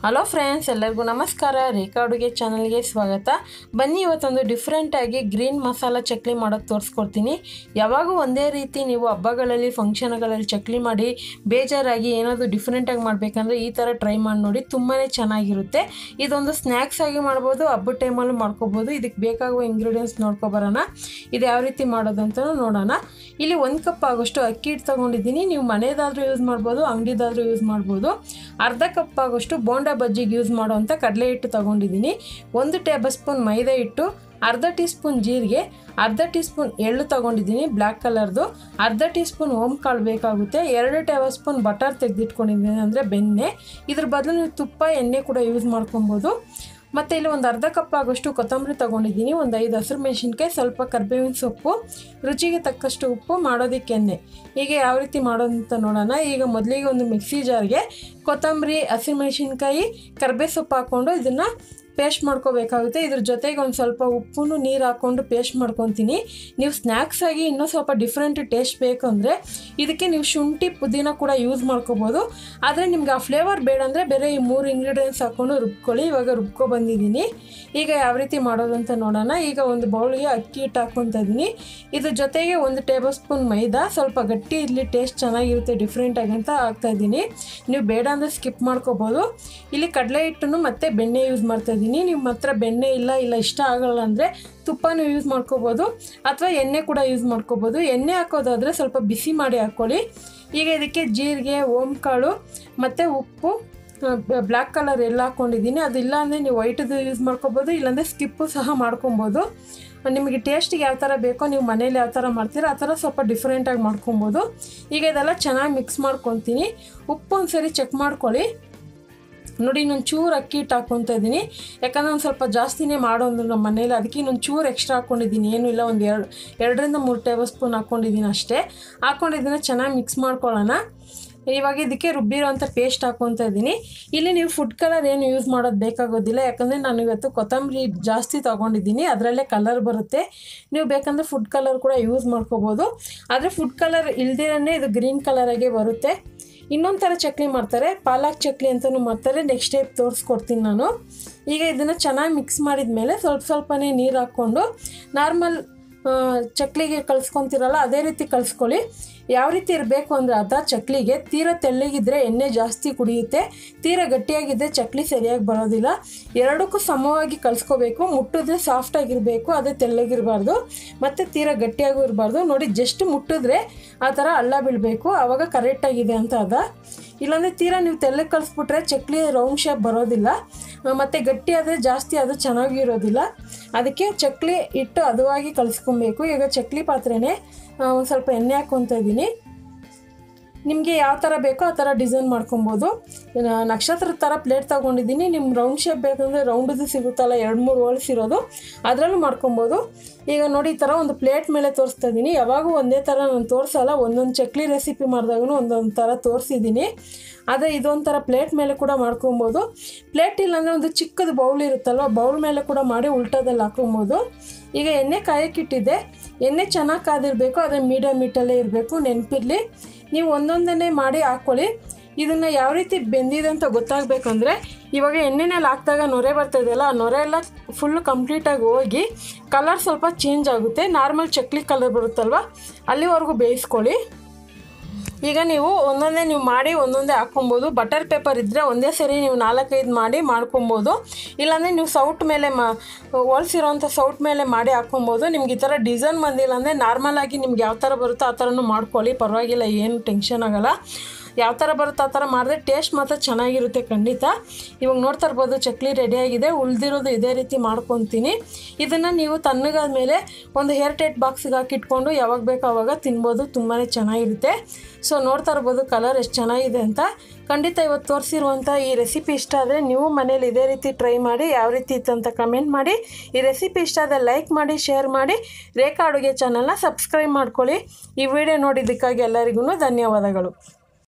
hello friends ಎಲ್ಲರಿಗೂ ನಮಸ್ಕಾರ ರೇಖಾ ಅಡುಗೆ ಚಾನಲ್ಗೆ ಸ್ವಾಗತ ಬನ್ನಿ ಇವತ್ತೊಂದು ಡಿಫ್ರೆಂಟಾಗಿ ಗ್ರೀನ್ ಮಸಾಲ ಚಕ್ಲಿ ಮಾಡೋಕ್ಕೆ ತೋರಿಸ್ಕೊಡ್ತೀನಿ ಯಾವಾಗೂ ಒಂದೇ ರೀತಿ ನೀವು ಹಬ್ಬಗಳಲ್ಲಿ ಫಂಕ್ಷನ್ಗಳಲ್ಲಿ ಚಕ್ಲಿ ಮಾಡಿ ಬೇಜಾರಾಗಿ ಏನಾದರೂ ಡಿಫ್ರೆಂಟಾಗಿ ಮಾಡಬೇಕಂದ್ರೆ ಈ ಥರ ಟ್ರೈ ಮಾಡಿ ನೋಡಿ ತುಂಬಾ ಚೆನ್ನಾಗಿರುತ್ತೆ ಇದೊಂದು ಸ್ನ್ಯಾಕ್ಸ್ ಆಗಿ ಮಾಡ್ಬೋದು ಹಬ್ಬದ ಟೈಮಲ್ಲೂ ಮಾಡ್ಕೋಬೋದು ಇದಕ್ಕೆ ಬೇಕಾಗುವ ಇಂಗ್ರೀಡಿಯೆಂಟ್ಸ್ ನೋಡ್ಕೊಬರೋಣ ಇದು ಯಾವ ರೀತಿ ಮಾಡೋದು ಅಂತ ನೋಡೋಣ ಇಲ್ಲಿ ಒಂದು ಕಪ್ ಆಗೋಷ್ಟು ಅಕ್ಕಿ ಹಿಟ್ಟು ತೊಗೊಂಡಿದ್ದೀನಿ ನೀವು ಮನೆಯದಾದರೂ ಯೂಸ್ ಮಾಡ್ಬೋದು ಅಂಗಡಿದಾದರೂ ಯೂಸ್ ಮಾಡ್ಬೋದು ಅರ್ಧ ಕಪ್ ಆಗೋಷ್ಟು ಬೋಂಡ ಬಜ್ಜಿಗೆ ಯೂಸ್ ಮಾಡುವಂಥ ಕಡಲೆ ಹಿಟ್ಟು ತೊಗೊಂಡಿದ್ದೀನಿ ಒಂದು ಟೇಬಲ್ ಸ್ಪೂನ್ ಮೈದಾ ಹಿಟ್ಟು ಅರ್ಧ ಟೀ ಸ್ಪೂನ್ ಜೀರಿಗೆ ಅರ್ಧ ಟೀ ಸ್ಪೂನ್ ಎಳ್ಳು ತೊಗೊಂಡಿದ್ದೀನಿ ಬ್ಲ್ಯಾಕ್ ಕಲರ್ದು ಅರ್ಧ ಟೀ ಸ್ಪೂನ್ ಓಮ್ ಕಾಳು ಬೇಕಾಗುತ್ತೆ ಎರಡು ಟೇಬಲ್ ಸ್ಪೂನ್ ಬಟರ್ ತೆಗೆದಿಟ್ಕೊಂಡಿದ್ದೀನಿ ಅಂದರೆ ಬೆಣ್ಣೆ ಇದ್ರ ಬದಲು ನೀವು ತುಪ್ಪ ಎಣ್ಣೆ ಕೂಡ ಯೂಸ್ ಮಾಡ್ಕೊಬೋದು ಮತ್ತು ಇಲ್ಲಿ ಒಂದು ಅರ್ಧ ಕಪ್ ಆಗೋಷ್ಟು ಕೊತ್ತಂಬರಿ ತೊಗೊಂಡಿದ್ದೀನಿ ಒಂದು ಐದು ಹಸಿರು ಮೆಣಸಿನ್ಕಾಯಿ ಸ್ವಲ್ಪ ಕರ್ಬೇವಿನ ಸೊಪ್ಪು ರುಚಿಗೆ ತಕ್ಕಷ್ಟು ಉಪ್ಪು ಮಾಡೋದಕ್ಕೆ ಎಣ್ಣೆ ಹೀಗೆ ಯಾವ ರೀತಿ ಮಾಡೋದು ಅಂತ ನೋಡೋಣ ಈಗ ಮೊದಲಿಗೆ ಒಂದು ಮಿಕ್ಸಿ ಜಾರ್ಗೆ ಕೊತ್ತಂಬರಿ ಹಸಿರು ಮೆಣಸಿನ್ಕಾಯಿ ಕರ್ಬೇ ಸೊಪ್ಪು ಹಾಕ್ಕೊಂಡು ಇದನ್ನು ಪೇಸ್ಟ್ ಮಾಡ್ಕೋಬೇಕಾಗುತ್ತೆ ಇದ್ರ ಜೊತೆಗೆ ಒಂದು ಸ್ವಲ್ಪ ಉಪ್ಪು ನೀರು ಹಾಕ್ಕೊಂಡು ಪೇಸ್ಟ್ ಮಾಡ್ಕೊತೀನಿ ನೀವು ಸ್ನ್ಯಾಕ್ಸ್ ಆಗಿ ಇನ್ನೂ ಸ್ವಲ್ಪ ಡಿಫ್ರೆಂಟ್ ಟೇಸ್ಟ್ ಬೇಕು ಅಂದರೆ ಇದಕ್ಕೆ ನೀವು ಶುಂಠಿ ಪುದೀನ ಕೂಡ ಯೂಸ್ ಮಾಡ್ಕೋಬೋದು ಆದರೆ ನಿಮ್ಗೆ ಆ ಫ್ಲೇವರ್ ಬೇಡ ಅಂದರೆ ಬೇರೆ ಈ ಮೂರು ಇಂಗ್ರೀಡಿಯೆಂಟ್ಸ್ ಹಾಕ್ಕೊಂಡು ರುಬ್ಕೊಳ್ಳಿ ಇವಾಗ ರುಬ್ಕೊ ಬಂದಿದ್ದೀನಿ ಈಗ ಯಾವ ರೀತಿ ಮಾಡೋದು ಅಂತ ನೋಡೋಣ ಈಗ ಒಂದು ಬೌಲ್ಗೆ ಅಕ್ಕಿ ಹಿಟ್ಟು ಹಾಕ್ಕೊತಾ ಇದ್ದೀನಿ ಇದ್ರ ಜೊತೆಗೆ ಒಂದು ಟೇಬಲ್ ಸ್ಪೂನ್ ಮೈದಾ ಸ್ವಲ್ಪ ಗಟ್ಟಿ ಇರಲಿ ಟೇಸ್ಟ್ ಚೆನ್ನಾಗಿರುತ್ತೆ ಡಿಫ್ರೆಂಟಾಗಿ ಅಂತ ಹಾಕ್ತಾ ಇದ್ದೀನಿ ನೀವು ಬೇಡ ಅಂದರೆ ಸ್ಕಿಪ್ ಮಾಡ್ಕೋಬೋದು ಇಲ್ಲಿ ಕಡಲೆ ಹಿಟ್ಟನ್ನು ಮತ್ತು ಬೆಣ್ಣೆ ಯೂಸ್ ಮಾಡ್ತಾ ಇದ್ದೀನಿ ನಿಮ್ಮ ಹತ್ರ ಬೆಣ್ಣೆ ಇಲ್ಲ ಇಲ್ಲ ಇಷ್ಟ ಆಗಲ್ಲ ಅಂದರೆ ತುಪ್ಪನೂ ಯೂಸ್ ಮಾಡ್ಕೋಬೋದು ಅಥವಾ ಎಣ್ಣೆ ಕೂಡ ಯೂಸ್ ಮಾಡ್ಕೋಬೋದು ಎಣ್ಣೆ ಹಾಕೋದಾದರೆ ಸ್ವಲ್ಪ ಬಿಸಿ ಮಾಡಿ ಹಾಕ್ಕೊಳ್ಳಿ ಈಗ ಇದಕ್ಕೆ ಜೀರಿಗೆ ಓಂಕಾಳು ಮತ್ತು ಉಪ್ಪು ಬ್ಲ್ಯಾಕ್ ಕಲರ್ ಎಲ್ಲ ಹಾಕ್ಕೊಂಡಿದ್ದೀನಿ ಅದು ಇಲ್ಲ ಅಂದರೆ ನೀವು ವೈಟದು ಯೂಸ್ ಮಾಡ್ಕೊಬೋದು ಇಲ್ಲಾಂದರೆ ಸ್ಕಿಪ್ಪು ಸಹ ಮಾಡ್ಕೊಬೋದು ನಿಮಗೆ ಟೇಸ್ಟಿಗೆ ಯಾವ ಥರ ಬೇಕೋ ನೀವು ಮನೇಲಿ ಯಾವ ಥರ ಮಾಡ್ತೀರೋ ಆ ಥರ ಸ್ವಲ್ಪ ಡಿಫ್ರೆಂಟಾಗಿ ಮಾಡ್ಕೊಬೋದು ಈಗ ಇದೆಲ್ಲ ಚೆನ್ನಾಗಿ ಮಿಕ್ಸ್ ಮಾಡ್ಕೊತೀನಿ ಉಪ್ಪು ಒಂದು ಸರಿ ಚೆಕ್ ಮಾಡ್ಕೊಳ್ಳಿ ನೋಡಿ ಇನ್ನೊಂದು ಚೂರು ಅಕ್ಕಿ ಹಿಟ್ಟು ಹಾಕ್ಕೊತಾ ಇದ್ದೀನಿ ಯಾಕಂದರೆ ಒಂದು ಸ್ವಲ್ಪ ಜಾಸ್ತಿನೇ ಮಾಡೋದು ನಮ್ಮ ಮನೇಲಿ ಅದಕ್ಕೆ ಇನ್ನೊಂದು ಚೂರು ಎಕ್ಸ್ಟ್ರಾ ಹಾಕ್ಕೊಂಡಿದ್ದೀನಿ ಏನೂ ಇಲ್ಲ ಒಂದು ಎರಡು ಎರಡರಿಂದ ಮೂರು ಟೇಬಲ್ ಸ್ಪೂನ್ ಹಾಕ್ಕೊಂಡಿದ್ದೀನಿ ಅಷ್ಟೇ ಹಾಕ್ಕೊಂಡಿದ್ದೀನಿ ಚೆನ್ನಾಗಿ ಮಿಕ್ಸ್ ಮಾಡ್ಕೊಳ್ಳೋಣ ಇವಾಗ ಇದಕ್ಕೆ ರುಬ್ಬಿರೋಂಥ ಪೇಸ್ಟ್ ಹಾಕ್ಕೊತಾ ಇದ್ದೀನಿ ಇಲ್ಲಿ ನೀವು ಫುಡ್ ಕಲರ್ ಏನು ಯೂಸ್ ಮಾಡೋದು ಬೇಕಾಗೋದಿಲ್ಲ ಯಾಕಂದರೆ ನಾನು ಇವತ್ತು ಕೊತ್ತಂಬರಿ ಜಾಸ್ತಿ ತೊಗೊಂಡಿದ್ದೀನಿ ಅದರಲ್ಲೇ ಕಲರ್ ಬರುತ್ತೆ ನೀವು ಬೇಕಂದರೆ ಫುಡ್ ಕಲರ್ ಕೂಡ ಯೂಸ್ ಮಾಡ್ಕೋಬೋದು ಆದರೆ ಫುಡ್ ಕಲರ್ ಇಲ್ದಿರೇ ಇದು ಗ್ರೀನ್ ಕಲರಾಗೆ ಬರುತ್ತೆ ಇನ್ನೊಂದು ಥರ ಚಕ್ಲಿ ಮಾಡ್ತಾರೆ ಪಾಲಕ್ ಚಕ್ಲಿ ಅಂತಲೂ ಮಾಡ್ತಾರೆ ನೆಕ್ಸ್ಟ್ ಟೈಪ್ ತೋರಿಸ್ಕೊಡ್ತೀನಿ ನಾನು ಈಗ ಇದನ್ನು ಚೆನ್ನಾಗಿ ಮಿಕ್ಸ್ ಮಾಡಿದ ಮೇಲೆ ಸ್ವಲ್ಪ ಸ್ವಲ್ಪನೇ ನೀರು ಹಾಕ್ಕೊಂಡು ನಾರ್ಮಲ್ ಚಕ್ಲಿಗೆ ಕಲಿಸ್ಕೊತಿರಲ್ಲ ಅದೇ ರೀತಿ ಕಲಿಸ್ಕೊಳ್ಳಿ ಯಾವ ರೀತಿ ಇರಬೇಕು ಅಂದರೆ ಅದ ಚಕ್ಲಿಗೆ ತೀರ ತೆಳ್ಳಗಿದ್ರೆ ಎಣ್ಣೆ ಜಾಸ್ತಿ ಕುಡಿಯುತ್ತೆ ತೀರ ಗಟ್ಟಿಯಾಗಿದ್ದರೆ ಚಕ್ಲಿ ಸರಿಯಾಗಿ ಬರೋದಿಲ್ಲ ಎರಡಕ್ಕೂ ಸಮವಾಗಿ ಕಲಿಸ್ಕೋಬೇಕು ಮುಟ್ಟಿದ್ರೆ ಸಾಫ್ಟಾಗಿರಬೇಕು ಅದೇ ತೆಳ್ಳಗಿರಬಾರ್ದು ಮತ್ತು ತೀರ ಗಟ್ಟಿಯಾಗೂ ಇರಬಾರ್ದು ನೋಡಿ ಜಸ್ಟ್ ಮುಟ್ಟಿದ್ರೆ ಆ ಥರ ಹಳ್ಳ ಬೀಳಬೇಕು ಆವಾಗ ಕರೆಕ್ಟಾಗಿದೆ ಅಂತ ಅದ ಇಲ್ಲಾಂದರೆ ತೀರಾ ನೀವು ತೆಳ್ಳಗೆ ಕಲಿಸ್ಬಿಟ್ರೆ ಚಕ್ಲಿ ರೌಂಡ್ ಶೇಪ್ ಬರೋದಿಲ್ಲ ಮತ್ತು ಗಟ್ಟಿ ಆದರೆ ಜಾಸ್ತಿ ಅದು ಚೆನ್ನಾಗಿ ಇರೋದಿಲ್ಲ ಅದಕ್ಕೆ ಚಕ್ಲಿ ಇಟ್ಟು ಹದವಾಗಿ ಕಲಿಸ್ಕೊಬೇಕು ಈಗ ಚಕ್ಲಿ ಪಾತ್ರೆನೇ ಒಂದು ಸ್ವಲ್ಪ ಎಣ್ಣೆ ಹಾಕ್ಕೊತಾ ಇದ್ದೀನಿ ನಿಮಗೆ ಯಾವ ಥರ ಬೇಕೋ ಆ ಥರ ಡಿಸೈನ್ ಮಾಡ್ಕೊಬೋದು ನಕ್ಷತ್ರದ ಥರ ಪ್ಲೇಟ್ ತೊಗೊಂಡಿದ್ದೀನಿ ನಿಮ್ಮ ರೌಂಡ್ ಶೇಪ್ ಬೇಕಂದರೆ ರೌಂಡದು ಸಿಗುತ್ತಲ್ಲ ಎರಡು ಮೂರು ಹೋಲ್ಸ್ ಇರೋದು ಅದರಲ್ಲೂ ಮಾಡ್ಕೊಬೋದು ಈಗ ನೋಡಿ ಈ ಥರ ಒಂದು ಪ್ಲೇಟ್ ಮೇಲೆ ತೋರಿಸ್ತಾ ಇದ್ದೀನಿ ಯಾವಾಗೂ ಒಂದೇ ಥರ ನಾನು ತೋರಿಸಲ್ಲ ಒಂದೊಂದು ಚಕ್ಲಿ ರೆಸಿಪಿ ಮಾಡಿದಾಗೂ ಒಂದೊಂದು ಥರ ತೋರಿಸಿದ್ದೀನಿ ಆದರೆ ಇದೊಂಥರ ಪ್ಲೇಟ್ ಮೇಲೆ ಕೂಡ ಮಾಡ್ಕೊಬೋದು ಪ್ಲೇಟ್ ಇಲ್ಲಾಂದರೆ ಒಂದು ಚಿಕ್ಕದು ಬೌಲ್ ಇರುತ್ತಲ್ವ ಬೌಲ್ ಮೇಲೆ ಕೂಡ ಮಾಡಿ ಉಲ್ಟದಲ್ಲಿ ಹಾಕೊಬೋದು ಈಗ ಎಣ್ಣೆ ಕಾಯಕ್ಕಿಟ್ಟಿದ್ದೆ ಎಣ್ಣೆ ಚೆನ್ನಾಗಿ ಕಾದಿರಬೇಕು ಅದೇ ಮೀಡಿಯಮ್ ಮೀಟಲ್ಲೇ ಇರಬೇಕು ನೆನಪಿರಲಿ ನೀವು ಒಂದೊಂದನ್ನೇ ಮಾಡಿ ಹಾಕ್ಕೊಳ್ಳಿ ಇದನ್ನು ಯಾವ ರೀತಿ ಬೆಂದಿದೆ ಅಂತ ಗೊತ್ತಾಗಬೇಕಂದ್ರೆ ಇವಾಗ ಎಣ್ಣೆನಲ್ಲಿ ಹಾಕಿದಾಗ ನೊರೆ ಬರ್ತಾಯಿದೆಯಲ್ಲ ಆ ನೊರೆ ಎಲ್ಲ ಫುಲ್ಲು ಕಂಪ್ಲೀಟಾಗಿ ಹೋಗಿ ಕಲರ್ ಸ್ವಲ್ಪ ಚೇಂಜ್ ಆಗುತ್ತೆ ನಾರ್ಮಲ್ ಚಕ್ಲಿ ಕಲರ್ ಬರುತ್ತಲ್ವ ಅಲ್ಲಿವರೆಗೂ ಬೇಯಿಸ್ಕೊಳ್ಳಿ ಈಗ ನೀವು ಒಂದೊಂದೇ ನೀವು ಮಾಡಿ ಒಂದೊಂದೇ ಹಾಕ್ಕೊಬೋದು ಬಟರ್ ಪೇಪರ್ ಇದ್ದರೆ ಒಂದೇ ಸರಿ ನೀವು ನಾಲ್ಕೈದು ಮಾಡಿ ಮಾಡ್ಕೊಬೋದು ಇಲ್ಲಾಂದರೆ ನೀವು ಸೌಟ್ ಮೇಲೆ ಮಾ ಹೋಲ್ಸಿರೋಂಥ ಸೌಟ್ ಮೇಲೆ ಮಾಡಿ ಹಾಕ್ಕೊಬೋದು ನಿಮ್ಗೆ ಈ ಥರ ಡಿಸೈನ್ ಬಂದಿಲ್ಲ ಅಂದರೆ ನಾರ್ಮಲಾಗಿ ನಿಮ್ಗೆ ಯಾವ ಥರ ಬರುತ್ತೋ ಆ ಥರನೂ ಮಾಡ್ಕೊಳ್ಳಿ ಪರವಾಗಿಲ್ಲ ಏನು ಟೆನ್ಷನ್ ಆಗೋಲ್ಲ ಯಾವ ಥರ ಬರುತ್ತೆ ಆ ಥರ ಮಾಡಿದ್ರೆ ಟೇಸ್ಟ್ ಮಾತ್ರ ಚೆನ್ನಾಗಿರುತ್ತೆ ಖಂಡಿತ ಇವಾಗ ನೋಡ್ತಾ ಇರ್ಬೋದು ಚಕ್ಲಿ ರೆಡಿಯಾಗಿದೆ ಉಳಿದಿರೋದು ಇದೇ ರೀತಿ ಮಾಡ್ಕೊತೀನಿ ಇದನ್ನು ನೀವು ತಣ್ಣಗಾದ ಮೇಲೆ ಒಂದು ಹೇರ್ ಟೈಟ್ ಬಾಕ್ಸಿಗೆ ಹಾಕಿಟ್ಕೊಂಡು ಯಾವಾಗ ಬೇಕೋ ಆವಾಗ ತಿನ್ಬೋದು ತುಂಬಾ ಚೆನ್ನಾಗಿರುತ್ತೆ ಸೊ ನೋಡ್ತಾ ಇರ್ಬೋದು ಕಲರ್ ಎಷ್ಟು ಚೆನ್ನಾಗಿದೆ ಅಂತ ಖಂಡಿತ ಇವತ್ತು ತೋರಿಸಿರುವಂಥ ಈ ರೆಸಿಪಿ ಇಷ್ಟ ಆದರೆ ನೀವು ಮನೇಲಿ ಇದೇ ರೀತಿ ಟ್ರೈ ಮಾಡಿ ಯಾವ ರೀತಿ ಇತ್ತು ಅಂತ ಕಮೆಂಟ್ ಮಾಡಿ ಈ ರೆಸಿಪಿ ಇಷ್ಟ ಆದರೆ ಲೈಕ್ ಮಾಡಿ ಶೇರ್ ಮಾಡಿ ರೇಖಾ ಅಡುಗೆ ಚಾನಲ್ನ ಸಬ್ಸ್ಕ್ರೈಬ್ ಮಾಡ್ಕೊಳ್ಳಿ ಈ ವಿಡಿಯೋ ನೋಡಿದ್ದಕ್ಕಾಗಿ ಎಲ್ಲರಿಗೂ ಧನ್ಯವಾದಗಳು